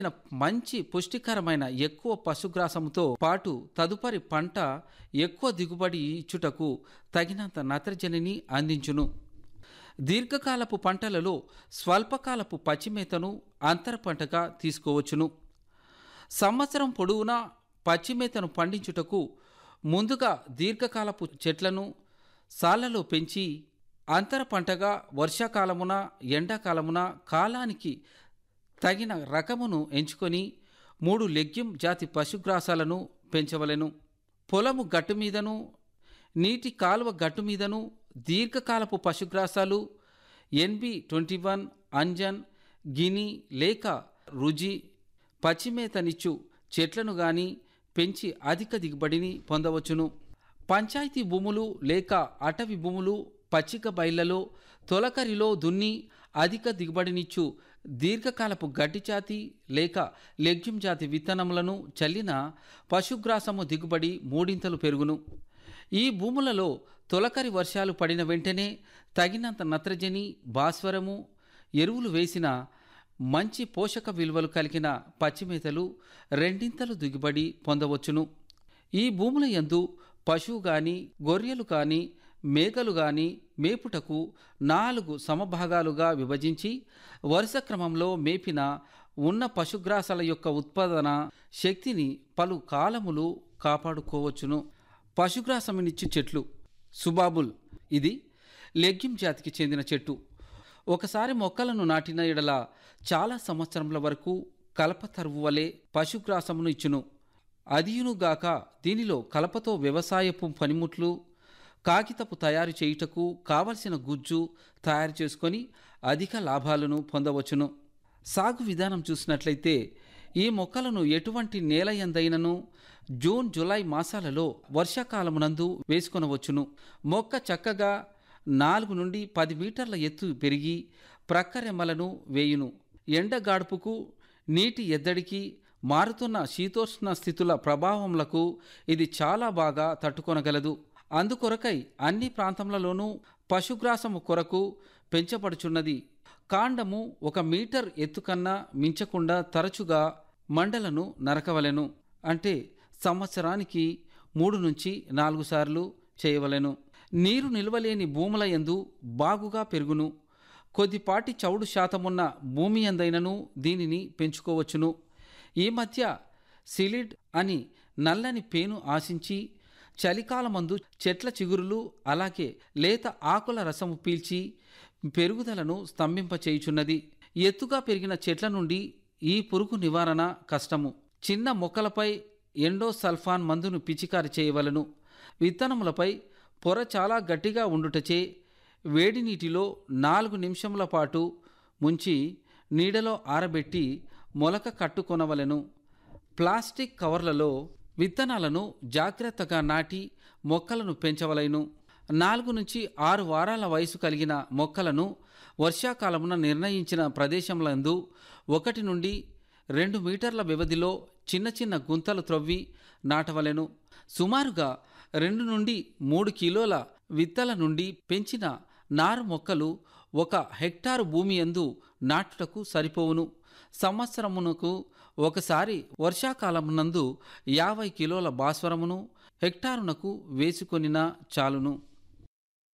మంచి పుష్టికరమైన ఎక్కువ పశుగ్రాసంతో పాటు తదుపరి పంట ఎక్కువ దిగుబడి ఇచ్చుటకు తగినంత నత్రజనిని అందించును దీర్ఘకాలపు పంటలలో స్వల్పకాలపు పచ్చిమేతను అంతర పంటగా తీసుకోవచ్చును సంవత్సరం పొడవునా పచ్చిమేతను పండించుటకు ముందుగా దీర్ఘకాలపు చెట్లను సాళ్లలో పెంచి అంతర పంటగా వర్షాకాలమున ఎండాకాలమున కాలానికి తగిన రకమును ఎంచుకొని మూడు లెగ్యూమ్ జాతి పశుగ్రాసాలను పెంచవలెను పొలము గట్టు మీదను నీటి కాలువ గట్టు మీదను దీర్ఘకాలపు పశుగ్రాసాలు NB twenty one Anjan guinea లేక రుజి పచ్చిమేతనిచ్చు చెట్లను గాని పెంచి అధిక దిగుబడిని పొందవచ్చును పంచాయతీ భూములు లేక అటవీ భూములు పచ్చిక బయళ్లలో తొలకరిలో దున్ని అధిక దిగుబడినిచ్చు దీర్ఘకాలపు గడ్డి జాతి లేక లెగ్యూమ్ జాతి విత్తనములను చల్లిన పశుగ్రాసము దిగుబడి మూడింతలు పెరుగును ఈ భూములలో తొలకరి వర్షాలు పడిన వెంటనే తగినంత నత్రజని భాస్వరము ఎరువులు వేసిన మంచి పోషక విలువలు కలిగిన పచ్చిమేతలు రెండింతలు దిగుబడి పొందవచ్చును ఈ భూముల యందు పశువు గాని గొర్రెలు కాని మేకలు గాని మేపుటకు నాలుగు సమభాగాలుగా విభజించి వరుస క్రమంలో మేపిన ఉన్న పశుగ్రాసాల యొక్క ఉత్పాదన శక్తిని పలు కాలములు కాపాడుకోవచ్చును పశుగ్రాసమునిచ్చు చెట్లు సుబాబుల్ ఇది లెగ్యూమ్ జాతికి చెందిన చెట్టు ఒకసారి మొక్కలను నాటిన ఎడల చాలా సంవత్సరముల వరకు కలపతరువు వలె పశుగ్రాసమును ఇచ్చును అదియునుగాక దీనిలో కలపతో వ్యవసాయపు పనిముట్లు కాగితపు తయారు చేయుటకు కావలసిన గుజ్జు తయారు చేసుకొని అధిక లాభాలను పొందవచ్చును సాగు విధానం చూసినట్లయితే ఈ మొక్కలను ఎటువంటి నేల ఎందైనను జూన్ జూలై మాసాలలో వర్షాకాలమునందు వేసుకొనవచ్చును మొక్క చక్కగా నాలుగు నుండి పది మీటర్ల ఎత్తు పెరిగి ప్రక్కరెమ్మలను వేయును ఎండగాడుపుకు నీటి ఎద్దడికి మారుతున్న శీతోష్ణ స్థితుల ప్రభావములకు ఇది చాలా బాగా తట్టుకొనగలదు అందుకొరకై అన్ని ప్రాంతములలోనూ పశుగ్రాసము కొరకు పెంచబడుచున్నది కాండము ఒక మీటర్ ఎత్తుకన్నా మించకుండా తరచుగా మండలను నరకవలెను అంటే సంవత్సరానికి మూడు నుంచి నాలుగు సార్లు చేయవలెను నీరు నిల్వలేని భూముల యందు బాగుగా పెరుగును కొద్దిపాటి చౌడు శాతమున్న భూమి ఎందైనను దీనిని పెంచుకోవచ్చును ఈ మధ్య సిలిడ్ అని నల్లని పేను ఆశించి చలికాలమందు చెట్ల చిగురులు అలాగే లేత ఆకుల రసము పీల్చి పెరుగుదలను స్తంభింపచేయుచున్నది ఎత్తుగా పెరిగిన చెట్ల నుండి ఈ పురుగు నివారణ కష్టము చిన్న మొక్కలపై ఎండోసల్ఫాన్ మందును పిచికారి చేయవలను విత్తనములపై పొర చాలా గట్టిగా ఉండుటచే వేడి నీటిలో నాలుగు నిమిషముల పాటు ముంచి నీడలో ఆరబెట్టి మొలక కట్టుకొనవలెను ప్లాస్టిక్ కవర్లలో విత్తనాలను జాగ్రత్తగా నాటి మొక్కలను పెంచవలెను నాలుగు నుంచి ఆరు వారాల వయసు కలిగిన మొక్కలను వర్షాకాలమున నిర్ణయించిన ప్రదేశములందు ఒకటి నుండి రెండు మీటర్ల వ్యవధిలో చిన్న చిన్న గుంతలు త్రవ్వి నాటవలెను సుమారుగా రెండు నుండి మూడు కిలోల విత్తల నుండి పెంచిన నారు మొక్కలు ఒక హెక్టారు భూమి యందు నాటుటకు సరిపోవును సంవత్సరమునకు ఒకసారి వర్షాకాలమునందు యాభై కిలోల భాస్వరమును హెక్టారునకు వేసుకొనినా చాలును